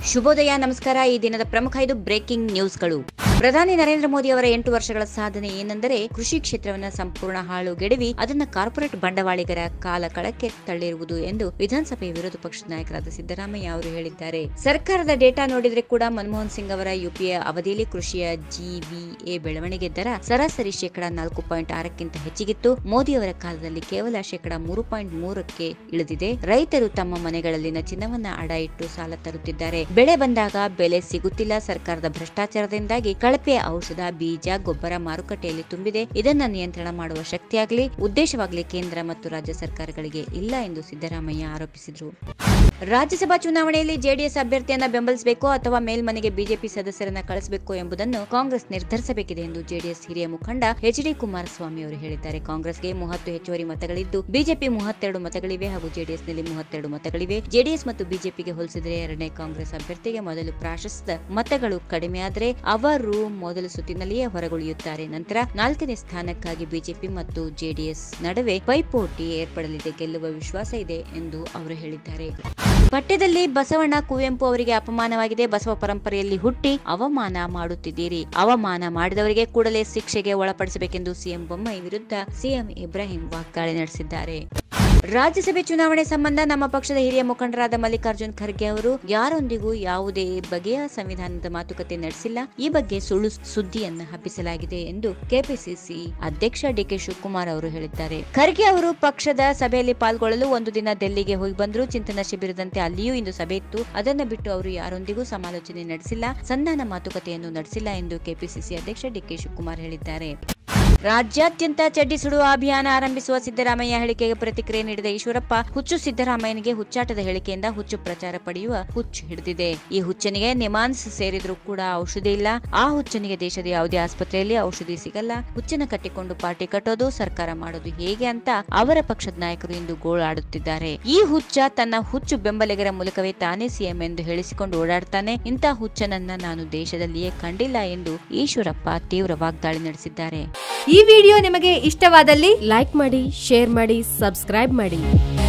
ಶುಭೋದಯ ನಮಸ್ಕಾರ ಈ ದಿನದ ಪ್ರಮುಖ ಐದು ಬ್ರೇಕಿಂಗ್ ನ್ಯೂಸ್ಗಳು ಪ್ರಧಾನಿ ನರೇಂದ್ರ ಮೋದಿ ಅವರ ಎಂಟು ವರ್ಷಗಳ ಸಾಧನೆ ಏನೆಂದರೆ ಕೃಷಿ ಕ್ಷೇತ್ರವನ್ನ ಸಂಪೂರ್ಣ ಹಾಳುಗೆಡವಿ ಅದನ್ನ ಕಾರ್ಪೊರೇಟ್ ಬಂಡವಾಳಿಗರ ಕಾಲ ಕಳಕ್ಕೆ ತಳ್ಳಿರುವುದು ಎಂದು ವಿಧಾನಸಭೆ ವಿರೋಧ ಪಕ್ಷದ ನಾಯಕರಾದ ಸಿದ್ದರಾಮಯ್ಯ ಅವರು ಹೇಳಿದ್ದಾರೆ ಸರ್ಕಾರದ ಡೇಟಾ ನೋಡಿದ್ರೆ ಕೂಡ ಮನಮೋಹನ್ ಸಿಂಗ್ ಅವರ ಯುಪಿಎ ಅವಧಿಯಲ್ಲಿ ಕೃಷಿಯ ಜಿವಿಎ ಬೆಳವಣಿಗೆ ದರ ಸರಾಸರಿ ಶೇಕಡಾ ನಾಲ್ಕು ಪಾಯಿಂಟ್ ಆರಕ್ಕಿಂತ ಹೆಚ್ಚಿಗಿತ್ತು ಮೋದಿ ಅವರ ಕಾಲದಲ್ಲಿ ಕೇವಲ ಶೇಕಡಾ ಮೂರು ಪಾಯಿಂಟ್ ಮೂರಕ್ಕೆ ಇಳಿದಿದೆ ರೈತರು ತಮ್ಮ ಮನೆಗಳಲ್ಲಿನ ಚಿನ್ನವನ್ನ ಅಡ ಇಟ್ಟು ಸಾಲ ತರುತ್ತಿದ್ದಾರೆ ಬೆಳೆ ಬಂದಾಗ ಬೆಲೆ ಸಿಗುತ್ತಿಲ್ಲ ಸರ್ಕಾರದ ಭ್ರಷ್ಟಾಚಾರದಿಂದಾಗಿ ಕಳಪೆ ಔಷಧ ಬೀಜ ಗೊಬ್ಬರ ಮಾರುಕಟ್ಟೆಯಲ್ಲಿ ತುಂಬಿದೆ ಇದನ್ನ ನಿಯಂತ್ರಣ ಮಾಡುವ ಶಕ್ತಿಯಾಗಲಿ ಉದ್ದೇಶವಾಗಲಿ ಕೇಂದ್ರ ಮತ್ತು ರಾಜ್ಯ ಸರ್ಕಾರಗಳಿಗೆ ಇಲ್ಲ ಎಂದು ಸಿದ್ದರಾಮಯ್ಯ ಆರೋಪಿಸಿದರು ರಾಜ್ಯಸಭಾ ಚುನಾವಣೆಯಲ್ಲಿ ಜೆಡಿಎಸ್ ಅಭ್ಯರ್ಥಿಯನ್ನ ಬೆಂಬಲಿಸಬೇಕೋ ಅಥವಾ ಮೇಲ್ಮನೆಗೆ ಬಿಜೆಪಿ ಸದಸ್ಯರನ್ನ ಕಳಿಸಬೇಕೋ ಎಂಬುದನ್ನು ಕಾಂಗ್ರೆಸ್ ನಿರ್ಧರಿಸಬೇಕಿದೆ ಎಂದು ಜೆಡಿಎಸ್ ಹಿರಿಯ ಮುಖಂಡ ಎಚ್ ಡಿ ಕುಮಾರಸ್ವಾಮಿ ಅವರು ಹೇಳಿದ್ದಾರೆ ಕಾಂಗ್ರೆಸ್ಗೆ ಮೂವತ್ತು ಹೆಚ್ಚುವರಿ ಮತಗಳಿದ್ದು ಬಿಜೆಪಿ ಮೂವತ್ತೆರಡು ಮತಗಳಿವೆ ಹಾಗೂ ಜೆಡಿಎಸ್ನಲ್ಲಿ ಮೂವತ್ತೆರಡು ಮತಗಳಿವೆ ಜೆಡಿಎಸ್ ಮತ್ತು ಬಿಜೆಪಿಗೆ ಹೋಲಿಸಿದರೆ ಎರಡನೇ ಕಾಂಗ್ರೆಸ್ ಅಭ್ಯರ್ಥಿಗೆ ಮೊದಲು ಪ್ರಾಶಸ್ತ್ಯ ಮತಗಳು ಕಡಿಮೆಯಾದರೆ ಅವರು ಮೊದಲ ಸುತ್ತಿನಲ್ಲಿಯೇ ಹೊರಗುಳಿಯುತ್ತಾರೆ ನಂತರ ನಾಲ್ಕನೇ ಸ್ಥಾನಕ್ಕಾಗಿ ಬಿಜೆಪಿ ಮತ್ತು ಜೆಡಿಎಸ್ ನಡುವೆ ಪೈಪೋಟಿ ಏರ್ಪಡಲಿದೆ ಗೆಲ್ಲುವ ವಿಶ್ವಾಸ ಇದೆ ಎಂದು ಅವರು ಹೇಳಿದ್ದಾರೆ ಪಠ್ಯದಲ್ಲಿ ಬಸವಣ್ಣ ಕುವೆಂಪು ಅವರಿಗೆ ಅಪಮಾನವಾಗಿದೆ ಬಸವ ಪರಂಪರೆಯಲ್ಲಿ ಹುಟ್ಟಿ ಅವಮಾನ ಮಾಡುತ್ತಿದ್ದೀರಿ ಅವಮಾನ ಮಾಡಿದವರಿಗೆ ಕೂಡಲೇ ಶಿಕ್ಷೆಗೆ ಒಳಪಡಿಸಬೇಕೆಂದು ಸಿಎಂ ಬೊಮ್ಮಾಯಿ ವಿರುದ್ಧ ಸಿಎಂ ಇಬ್ರಾಹಿಂ ವಾಗ್ದಾಳಿ ನಡೆಸಿದ್ದಾರೆ ರಾಜ್ಯಸಭೆ ಚುನಾವಣೆ ಸಂಬಂಧ ನಮ್ಮ ಪಕ್ಷದ ಹಿರಿಯ ಮುಖಂಡರಾದ ಮಲ್ಲಿಕಾರ್ಜುನ್ ಖರ್ಗೆ ಅವರು ಯಾರೊಂದಿಗೂ ಯಾವುದೇ ಬಗೆಯ ಸಂವಿಧಾನದ ಮಾತುಕತೆ ನಡೆಸಿಲ್ಲ ಈ ಬಗ್ಗೆ ಸುಳ್ಳು ಸುದ್ದಿಯನ್ನ ಹಬ್ಬಿಸಲಾಗಿದೆ ಎಂದು ಕೆಪಿಸಿಸಿ ಅಧ್ಯಕ್ಷ ಡಿಕೆ ಶಿವಕುಮಾರ್ ಅವರು ಹೇಳಿದ್ದಾರೆ ಖರ್ಗೆ ಅವರು ಪಕ್ಷದ ಸಭೆಯಲ್ಲಿ ಪಾಲ್ಗೊಳ್ಳಲು ಒಂದು ದಿನ ಡೆಲ್ಲಿಗೆ ಹೋಗಿ ಬಂದ್ರು ಚಿಂತನ ಶಿಬಿರದಂತೆ ಅಲ್ಲಿಯೂ ಇಂದು ಸಭೆ ಇತ್ತು ಅದನ್ನ ಬಿಟ್ಟು ಅವರು ಯಾರೊಂದಿಗೂ ಸಮಾಲೋಚನೆ ನಡೆಸಿಲ್ಲ ಸಂಧಾನ ಮಾತುಕತೆಯನ್ನು ನಡೆಸಿಲ್ಲ ಎಂದು ಕೆಪಿಸಿಸಿ ಅಧ್ಯಕ್ಷ ಡಿಕೆ ಶಿವಕುಮಾರ್ ಹೇಳಿದ್ದಾರೆ ರಾಜ್ಯಾದ್ಯಂತ ಚಡ್ಡಿ ಸುಡುವ ಅಭಿಯಾನ ಆರಂಭಿಸುವ ಸಿದ್ದರಾಮಯ್ಯ ಹೇಳಿಕೆಗೆ ಪ್ರತಿಕ್ರಿಯೆ ನೀಡಿದ ಈಶ್ವರಪ್ಪ ಹುಚ್ಚು ಸಿದ್ದರಾಮಯ್ಯನಿಗೆ ಹುಚ್ಚಾಟದ ಹೇಳಿಕೆಯಿಂದ ಹುಚ್ಚು ಪ್ರಚಾರ ಪಡೆಯುವ ಹುಚ್ಚು ಹಿಡಿದಿದೆ ಈ ಹುಚ್ಚನಿಗೆ ನಿಮಾನ್ಸ್ ಸೇರಿದ್ರೂ ಕೂಡ ಔಷಧಿ ಇಲ್ಲ ಆ ಹುಚ್ಚನಿಗೆ ದೇಶದ ಯಾವುದೇ ಆಸ್ಪತ್ರೆಯಲ್ಲಿ ಔಷಧಿ ಸಿಗಲ್ಲ ಹುಚ್ಚನ ಕಟ್ಟಿಕೊಂಡು ಪಾರ್ಟಿ ಕಟ್ಟೋದು ಸರ್ಕಾರ ಮಾಡೋದು ಹೇಗೆ ಅಂತ ಅವರ ಪಕ್ಷದ ನಾಯಕರು ಇಂದು ಗೋಳಾಡುತ್ತಿದ್ದಾರೆ ಈ ಹುಚ್ಚ ತನ್ನ ಹುಚ್ಚು ಬೆಂಬಲಿಗರ ಮೂಲಕವೇ ತಾನೇ ಸಿಎಂ ಎಂದು ಹೇಳಿಸಿಕೊಂಡು ಓಡಾಡ್ತಾನೆ ಇಂಥ ಹುಚ್ಚನನ್ನ ನಾನು ದೇಶದಲ್ಲಿಯೇ ಕಂಡಿಲ್ಲ ಎಂದು ಈಶ್ವರಪ್ಪ ತೀವ್ರ ವಾಗ್ದಾಳಿ ನಡೆಸಿದ್ದಾರೆ ಈ ವಿಡಿಯೋ ನಿಮಗೆ ಇಷ್ಟವಾದಲ್ಲಿ ಲೈಕ್ ಮಾಡಿ ಶೇರ್ ಮಾಡಿ ಸಬ್ಸ್ಕ್ರೈಬ್ ಮಾಡಿ